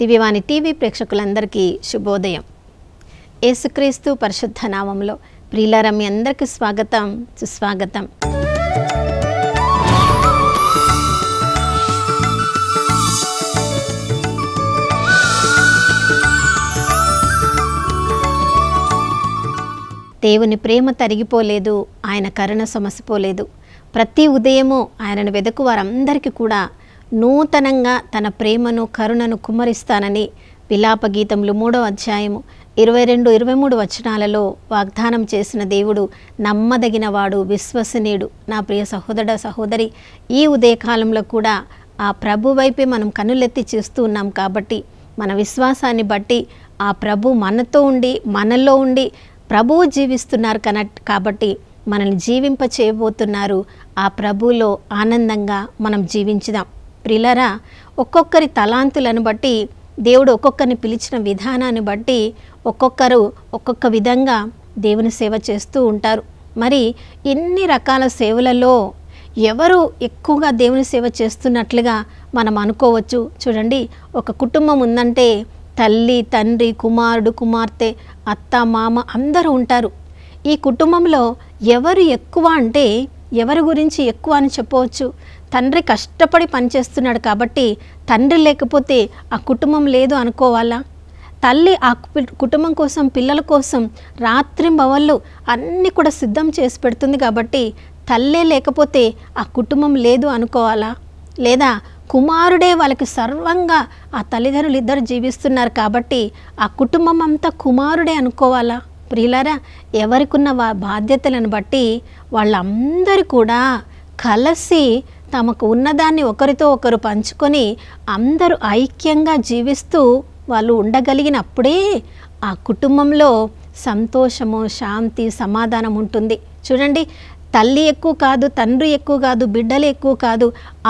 దివ్యవాణి TV ప్రేక్షకులందరికీ శుభోదయం యేసుక్రీస్తు పరిశుద్ధ నామంలో ప్రియులారా మీ అందరికీ స్వాగతం సుస్వాగతం దేవుని ప్రేమ తరిగిపోలేదు ఆయన కరుణ సమసిపోలేదు ప్రతి ఉదయము ఆయనను వెదకు వారందరికీ కూడా నూతనంగా తన ప్రేమను కరుణను కుమ్మరిస్తానని విలాప గీతములు మూడో అధ్యాయము ఇరవై రెండు ఇరవై మూడు వచనాలలో వాగ్దానం చేసిన దేవుడు నమ్మదగినవాడు విశ్వసనీయుడు నా ప్రియ సహోదర సహోదరి ఈ ఉదయకాలంలో కూడా ఆ ప్రభు వైపే మనం కనులెత్తి చూస్తూ ఉన్నాం కాబట్టి మన విశ్వాసాన్ని బట్టి ఆ ప్రభు మనతో ఉండి మనలో ఉండి ప్రభువు జీవిస్తున్నారు కన కాబట్టి మనల్ని జీవింప చేయబోతున్నారు ఆ ప్రభువులో ఆనందంగా మనం జీవించుదాం ప్రిలరా ఒక్కొక్కరి తలాంతులను బట్టి దేవుడు ఒక్కొక్కరిని పిలిచిన విధానాన్ని బట్టి ఒక్కొక్కరు ఒక్కొక్క విధంగా దేవుని సేవ చేస్తూ ఉంటారు మరి ఇన్ని రకాల సేవలలో ఎవరు ఎక్కువగా దేవుని సేవ చేస్తున్నట్లుగా మనం అనుకోవచ్చు చూడండి ఒక కుటుంబం ఉందంటే తల్లి తండ్రి కుమారుడు కుమార్తె అత్త మామ అందరూ ఉంటారు ఈ కుటుంబంలో ఎవరు ఎక్కువ అంటే ఎవరి గురించి ఎక్కువ అని చెప్పవచ్చు తండ్రి కష్టపడి పనిచేస్తున్నాడు కాబట్టి తండ్రి లేకపోతే ఆ కుటుంబం లేదు అనుకోవాలా తల్లి ఆ కు- కుటుంబం కోసం పిల్లల కోసం రాత్రి బవళ్ళు అన్నీ కూడా సిద్ధం చేసి పెడుతుంది కాబట్టి తల్లే లేకపోతే ఆ కుటుంబం లేదు అనుకోవాలా లేదా కుమారుడే వాళ్ళకి సర్వంగా ఆ తల్లిదండ్రులు ఇద్దరు జీవిస్తున్నారు కాబట్టి ఆ కుటుంబం అంతా కుమారుడే అనుకోవాలా ప్రియులారా ఎవరికున్న వా బాధ్యతలను బట్టి వాళ్ళందరూ కూడా కలిసి తమకు ఉన్నదాన్ని ఒకరితో ఒకరు పంచుకొని అందరూ ఐక్యంగా జీవిస్తూ వాళ్ళు ఉండగలిగినప్పుడే ఆ కుటుంబంలో సంతోషము శాంతి సమాధానం ఉంటుంది చూడండి తల్లి ఎక్కువ కాదు తండ్రి ఎక్కువ కాదు బిడ్డలు ఎక్కువ కాదు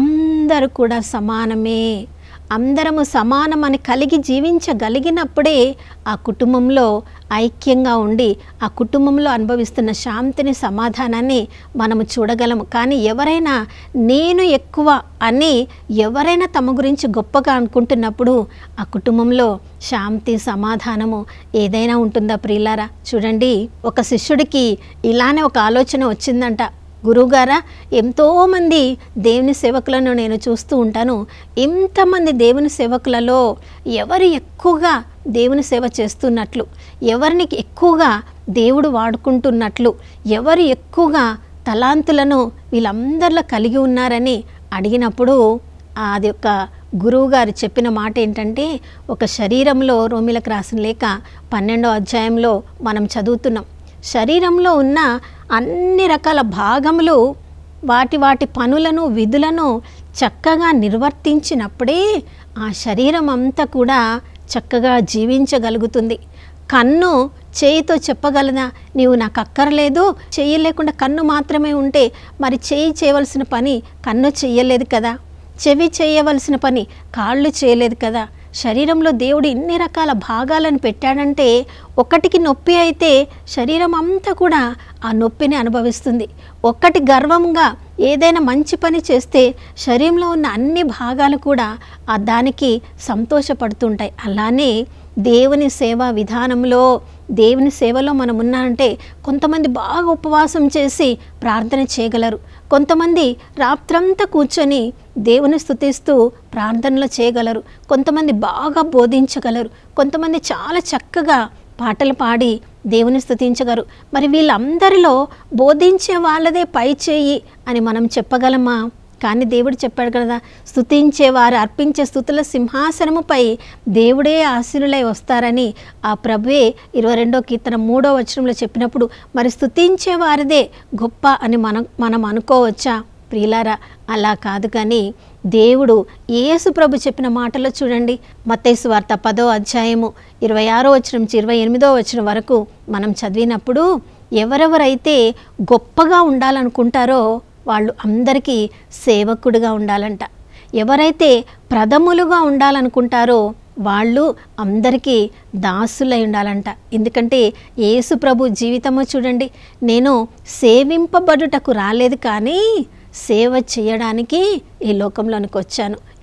అందరూ కూడా సమానమే అందరము సమానమని కలిగి జీవించగలిగినప్పుడే ఆ కుటుంబంలో ఐక్యంగా ఉండి ఆ కుటుంబంలో అనుభవిస్తున్న శాంతిని సమాధానాన్ని మనము చూడగలము కానీ ఎవరైనా నేను ఎక్కువ అని ఎవరైనా తమ గురించి గొప్పగా అనుకుంటున్నప్పుడు ఆ కుటుంబంలో శాంతి సమాధానము ఏదైనా ఉంటుందా ప్రియులారా చూడండి ఒక శిష్యుడికి ఇలానే ఒక ఆలోచన వచ్చిందంట గురువుగారా ఎంతోమంది దేవుని సేవకులను నేను చూస్తూ ఉంటాను ఇంతమంది దేవుని సేవకులలో ఎవరు ఎక్కువగా దేవుని సేవ చేస్తున్నట్లు ఎవరిని ఎక్కువగా దేవుడు వాడుకుంటున్నట్లు ఎవరు ఎక్కువగా తలాంతులను వీళ్ళందరిలో కలిగి ఉన్నారని అడిగినప్పుడు అది ఒక గురువు గారు చెప్పిన మాట ఏంటంటే ఒక శరీరంలో రోమిలకు రాసిన లేక పన్నెండో అధ్యాయంలో మనం చదువుతున్నాం శరీరంలో ఉన్న అన్ని రకాల భాగములు వాటి వాటి పనులను విధులను చక్కగా నిర్వర్తించినప్పుడే ఆ శరీరం అంతా కూడా చక్కగా జీవించగలుగుతుంది కన్ను చేయితో చెప్పగలదా నీవు నాకు అక్కర్లేదు చెయ్యి లేకుండా కన్ను మాత్రమే ఉంటే మరి చేయి చేయవలసిన పని కన్ను చెయ్యలేదు కదా చెవి చేయవలసిన పని కాళ్ళు చేయలేదు కదా శరీరంలో దేవుడు ఇన్ని రకాల భాగాలను పెట్టాడంటే ఒకటికి నొప్పి అయితే శరీరం అంతా కూడా ఆ నొప్పిని అనుభవిస్తుంది ఒక్కటి గర్వంగా ఏదైనా మంచి పని చేస్తే శరీరంలో ఉన్న అన్ని భాగాలు కూడా ఆ దానికి సంతోషపడుతుంటాయి అలానే దేవుని సేవా విధానంలో దేవుని సేవలో మనం ఉన్నామంటే కొంతమంది బాగా ఉపవాసం చేసి ప్రార్థన చేయగలరు కొంతమంది రాత్రంతా కూర్చొని దేవుని స్తుతిస్తూ ప్రార్థనలు చేయగలరు కొంతమంది బాగా బోధించగలరు కొంతమంది చాలా చక్కగా పాటలు పాడి దేవుని స్తుతించగలరు మరి వీళ్ళందరిలో బోధించే వాళ్ళదే పై చేయి అని మనం చెప్పగలమా కానీ దేవుడు చెప్పాడు కదా స్తుతించేవారు అర్పించే స్థుతుల సింహాసనముపై దేవుడే ఆశీనులై వస్తారని ఆ ప్రభువే ఇరవై రెండో కీర్తన మూడో వచనంలో చెప్పినప్పుడు మరి స్తుతించే వారిదే గొప్ప అని మనం మనం అనుకోవచ్చా ప్రియులారా అలా కాదు కానీ దేవుడు యేసు ప్రభు చెప్పిన మాటలో చూడండి మత్తైసు వార్త పదో అధ్యాయము ఇరవై ఆరో వచనం నుంచి ఇరవై ఎనిమిదో వచనం వరకు మనం చదివినప్పుడు ఎవరెవరైతే గొప్పగా ఉండాలనుకుంటారో వాళ్ళు అందరికీ సేవకుడిగా ఉండాలంట ఎవరైతే ప్రథములుగా ఉండాలనుకుంటారో వాళ్ళు అందరికీ దాసులై ఉండాలంట ఎందుకంటే యేసు ప్రభు జీవితము చూడండి నేను సేవింపబడుటకు రాలేదు కానీ సేవ చేయడానికి ఈ లోకంలోనికి వచ్చాను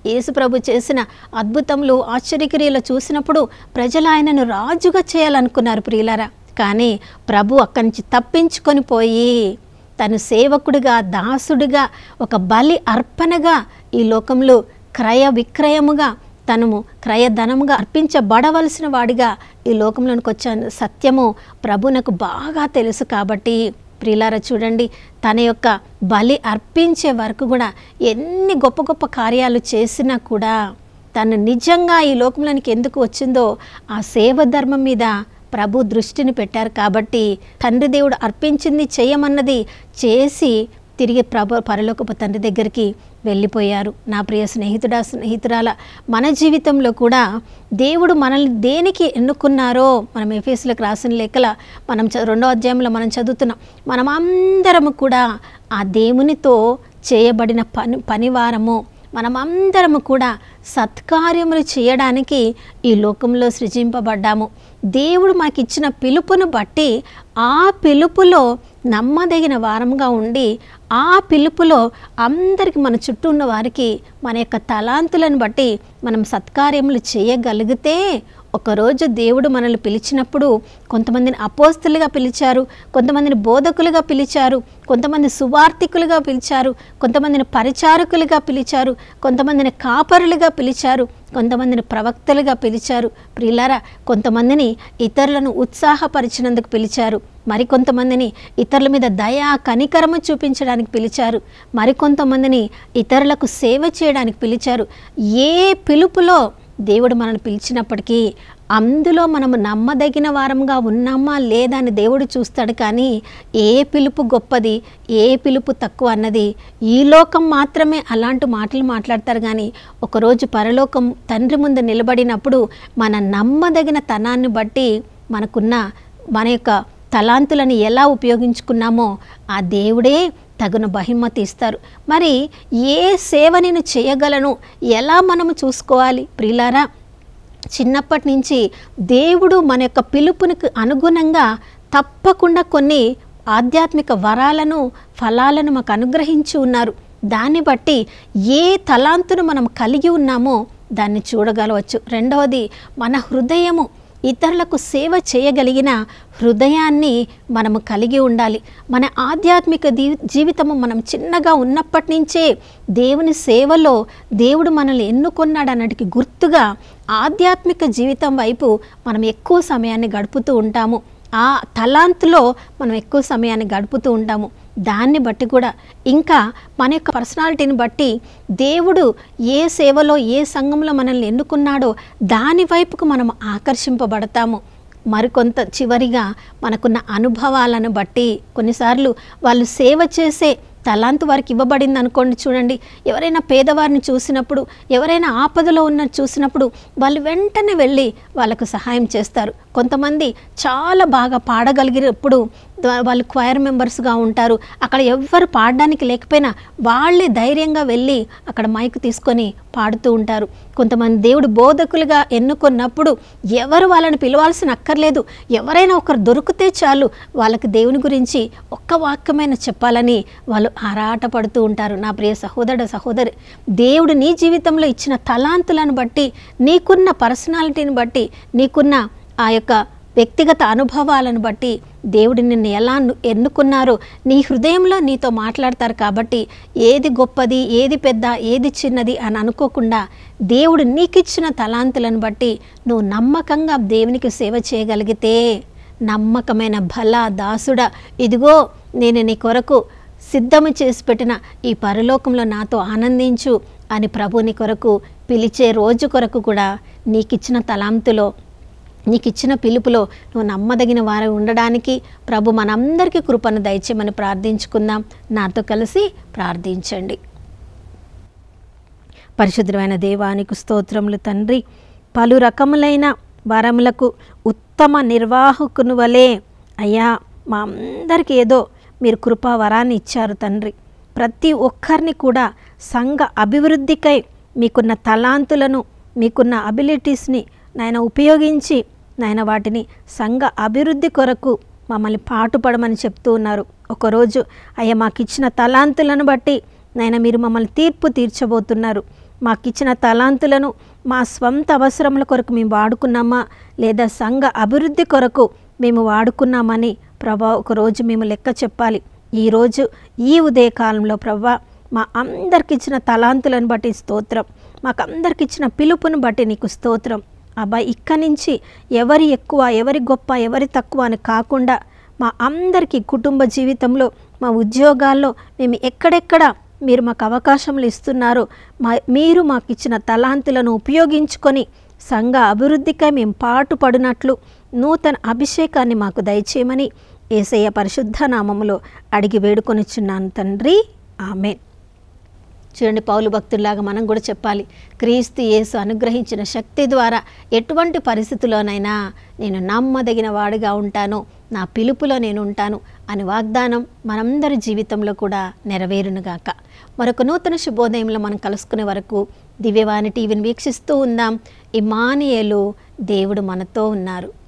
యేసు ప్రభు చేసిన అద్భుతములు ఆశ్చర్యక్రియలు చూసినప్పుడు ప్రజలు ఆయనను రాజుగా చేయాలనుకున్నారు ప్రియులారా కానీ ప్రభు అక్కడి నుంచి తప్పించుకొని పోయి తను సేవకుడిగా దాసుడిగా ఒక బలి అర్పణగా ఈ లోకంలో క్రయ విక్రయముగా తనము క్రయధనముగా అర్పించబడవలసిన వాడిగా ఈ లోకంలోనికి వచ్చాను సత్యము ప్రభునకు బాగా తెలుసు కాబట్టి ప్రియులారా చూడండి తన యొక్క బలి అర్పించే వరకు కూడా ఎన్ని గొప్ప గొప్ప కార్యాలు చేసినా కూడా తను నిజంగా ఈ లోకంలోనికి ఎందుకు వచ్చిందో ఆ సేవ ధర్మం మీద ప్రభు దృష్టిని పెట్టారు కాబట్టి తండ్రి దేవుడు అర్పించింది చేయమన్నది చేసి తిరిగి ప్రభు పరలోకపు తండ్రి దగ్గరికి వెళ్ళిపోయారు నా ప్రియ స్నేహితుడా స్నేహితురాల మన జీవితంలో కూడా దేవుడు మనల్ని దేనికి ఎన్నుకున్నారో మనం ఎఫీసులకు రాసిన లెక్కల మనం చ- రెండో అధ్యాయంలో మనం చదువుతున్నాం మనం అందరము కూడా ఆ దేవునితో చేయబడిన పని పనివారము మనమందరము కూడా సత్కార్యములు చేయడానికి ఈ లోకంలో సృజింపబడ్డాము దేవుడు మాకిచ్చిన పిలుపును బట్టి ఆ పిలుపులో నమ్మదగిన వారంగా ఉండి ఆ పిలుపులో అందరికి మన చుట్టూ ఉన్న వారికి మన యొక్క తలాంతులను బట్టి మనం సత్కార్యములు చేయగలిగితే ఒకరోజు దేవుడు మనల్ని పిలిచినప్పుడు కొంతమందిని అపోస్తులుగా పిలిచారు కొంతమందిని బోధకులుగా పిలిచారు కొంతమంది సువార్థికులుగా పిలిచారు కొంతమందిని పరిచారకులుగా పిలిచారు కొంతమందిని కాపరులుగా పిలిచారు కొంతమందిని ప్రవక్తలుగా పిలిచారు ప్రియులారా కొంతమందిని ఇతరులను ఉత్సాహపరిచినందుకు పిలిచారు మరికొంతమందిని ఇతరుల మీద దయా కనికరము చూపించడానికి పిలిచారు మరికొంతమందిని ఇతరులకు సేవ చేయడానికి పిలిచారు ఏ పిలుపులో దేవుడు మనల్ని పిలిచినప్పటికీ అందులో మనము నమ్మదగిన వారంగా ఉన్నామా లేదా అని దేవుడు చూస్తాడు కానీ ఏ పిలుపు గొప్పది ఏ పిలుపు తక్కువ అన్నది ఈ లోకం మాత్రమే అలాంటి మాటలు మాట్లాడతారు కానీ ఒకరోజు పరలోకం తండ్రి ముందు నిలబడినప్పుడు మన నమ్మదగిన తనాన్ని బట్టి మనకున్న మన యొక్క తలాంతులను ఎలా ఉపయోగించుకున్నామో ఆ దేవుడే తగున బహిమతి ఇస్తారు మరి ఏ సేవ నేను చేయగలను ఎలా మనము చూసుకోవాలి ప్రియులారా చిన్నప్పటి నుంచి దేవుడు మన యొక్క పిలుపునికి అనుగుణంగా తప్పకుండా కొన్ని ఆధ్యాత్మిక వరాలను ఫలాలను మాకు అనుగ్రహించి ఉన్నారు దాన్ని బట్టి ఏ తలాంతును మనం కలిగి ఉన్నామో దాన్ని చూడగలవచ్చు రెండవది మన హృదయము ఇతరులకు సేవ చేయగలిగిన హృదయాన్ని మనము కలిగి ఉండాలి మన ఆధ్యాత్మిక దీ జీవితము మనం చిన్నగా ఉన్నప్పటి నుంచే దేవుని సేవలో దేవుడు మనల్ని ఎన్నుకొన్నాడు అన్నటికి గుర్తుగా ఆధ్యాత్మిక జీవితం వైపు మనం ఎక్కువ సమయాన్ని గడుపుతూ ఉంటాము ఆ తలాంతులో మనం ఎక్కువ సమయాన్ని గడుపుతూ ఉంటాము దాన్ని బట్టి కూడా ఇంకా మన యొక్క పర్సనాలిటీని బట్టి దేవుడు ఏ సేవలో ఏ సంఘంలో మనల్ని ఎన్నుకున్నాడో దాని వైపుకు మనం ఆకర్షింపబడతాము మరికొంత చివరిగా మనకున్న అనుభవాలను బట్టి కొన్నిసార్లు వాళ్ళు సేవ చేసే తలాంతు వారికి ఇవ్వబడింది అనుకోండి చూడండి ఎవరైనా పేదవారిని చూసినప్పుడు ఎవరైనా ఆపదలో ఉన్న చూసినప్పుడు వాళ్ళు వెంటనే వెళ్ళి వాళ్ళకు సహాయం చేస్తారు కొంతమంది చాలా బాగా పాడగలిగినప్పుడు ద- వాళ్ళు క్వైర్ మెంబర్స్గా ఉంటారు అక్కడ ఎవ్వరు పాడడానికి లేకపోయినా వాళ్ళే ధైర్యంగా వెళ్ళి అక్కడ మైక్ తీసుకొని పాడుతూ ఉంటారు కొంతమంది దేవుడు బోధకులుగా ఎన్నుకున్నప్పుడు ఎవరు వాళ్ళని పిలవాల్సిన అక్కర్లేదు ఎవరైనా ఒకరు దొరికితే చాలు వాళ్ళకి దేవుని గురించి ఒక్క వాక్యమైన చెప్పాలని వాళ్ళు ఆరాటపడుతూ ఉంటారు నా ప్రియ సహోదరుడు సహోదరి దేవుడు నీ జీవితంలో ఇచ్చిన తలాంతులను బట్టి నీకున్న పర్సనాలిటీని బట్టి నీకున్న ఆ యొక్క వ్యక్తిగత అనుభవాలను బట్టి దేవుడు నిన్ను ఎలా ను- ఎన్నుకున్నారో నీ హృదయంలో నీతో మాట్లాడతారు కాబట్టి ఏది గొప్పది ఏది పెద్ద ఏది చిన్నది అని అనుకోకుండా దేవుడు నీకిచ్చిన తలాంతులను బట్టి నువ్వు నమ్మకంగా దేవునికి సేవ చేయగలిగితే నమ్మకమైన బల దాసుడ ఇదిగో నేను నీ కొరకు సిద్ధము చేసి పెట్టిన ఈ పరలోకంలో నాతో ఆనందించు అని ప్రభు నీ కొరకు పిలిచే రోజు కొరకు కూడా నీకిచ్చిన తలాంతులో నీకు ఇచ్చిన పిలుపులో నువ్వు నమ్మదగిన వారు ఉండడానికి ప్రభు మనందరికీ కృపను దయచేయమని ప్రార్థించుకుందాం నాతో కలిసి ప్రార్థించండి పరిశుద్ధమైన దేవానికి స్తోత్రములు తండ్రి పలు రకములైన వరములకు ఉత్తమ నిర్వాహకుని వలె అయ్యా మా అందరికీ ఏదో మీరు కృపా వరాన్ని ఇచ్చారు తండ్రి ప్రతి ఒక్కరిని కూడా సంఘ అభివృద్ధికై మీకున్న తలాంతులను మీకున్న అబిలిటీస్ని నాయన ఉపయోగించి నాయన వాటిని సంఘ అభివృద్ధి కొరకు మమ్మల్ని పాటుపడమని చెప్తూ ఉన్నారు ఒకరోజు అయ్యా మాకు ఇచ్చిన తలాంతులను బట్టి నాయన మీరు మమ్మల్ని తీర్పు తీర్చబోతున్నారు మాకిచ్చిన తలాంతులను మా స్వంత అవసరముల కొరకు మేము వాడుకున్నామా లేదా సంఘ అభివృద్ధి కొరకు మేము వాడుకున్నామని ప్రభా ఒకరోజు మేము లెక్క చెప్పాలి ఈరోజు ఈ ఉదయకాలంలో ప్రభా మా అందరికి ఇచ్చిన తలాంతులను బట్టి స్తోత్రం మాకు అందరికి ఇచ్చిన పిలుపును బట్టి నీకు స్తోత్రం అబ్బా ఇక్కడి నుంచి ఎవరి ఎక్కువ ఎవరి గొప్ప ఎవరి తక్కువ అని కాకుండా మా అందరికీ కుటుంబ జీవితంలో మా ఉద్యోగాల్లో మేము ఎక్కడెక్కడ మీరు మాకు అవకాశములు ఇస్తున్నారు మా మీరు మాకు ఇచ్చిన తలాంతులను ఉపయోగించుకొని సంఘ అభివృద్ధికై మేము పాటుపడినట్లు నూతన అభిషేకాన్ని మాకు దయచేయమని ఏసయ్య పరిశుద్ధ నామములో అడిగి వేడుకొనిచున్నాను తండ్రి ఆమెన్ చూడండి పౌలు భక్తుల్లాగా మనం కూడా చెప్పాలి క్రీస్తు యేసు అనుగ్రహించిన శక్తి ద్వారా ఎటువంటి పరిస్థితుల్లోనైనా నేను నమ్మదగిన వాడిగా ఉంటాను నా పిలుపులో నేను ఉంటాను అని వాగ్దానం మనందరి జీవితంలో కూడా నెరవేరునుగాక మరొక నూతన శుభోదయంలో మనం కలుసుకునే వరకు దివ్యవాణి టీవీని వీక్షిస్తూ ఉందాం ఇమానియలు దేవుడు మనతో ఉన్నారు